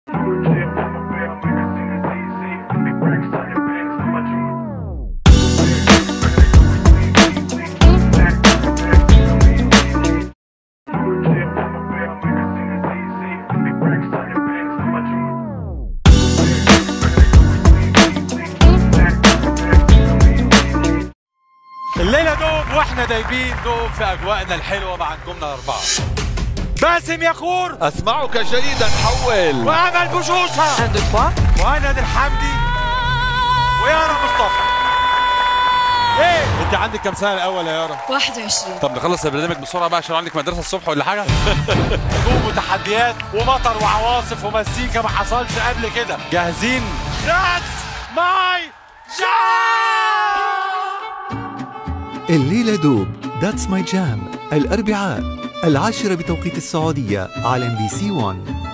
الليله دوب واحنا دايبين دوب في اجواءنا الحلوه مع نجومنا الاربعه باسم يخور اسمعك جيدا حول وامل بشوشها 1, 2, 3. وهند الحمدي ويارا مصطفى ايه انت عندك كام سنه الاول يا يارا 21 طب نخلص البرنامج بسرعه بقى عشان عندك مدرسه الصبح ولا حاجه هجوم وتحديات ومطر وعواصف ومزيكا ما حصلش قبل كده جاهزين ذاتس ماي الليلة دوب ذاتس ماي جام الأربعاء العاشرة بتوقيت السعودية على ام بي سي 1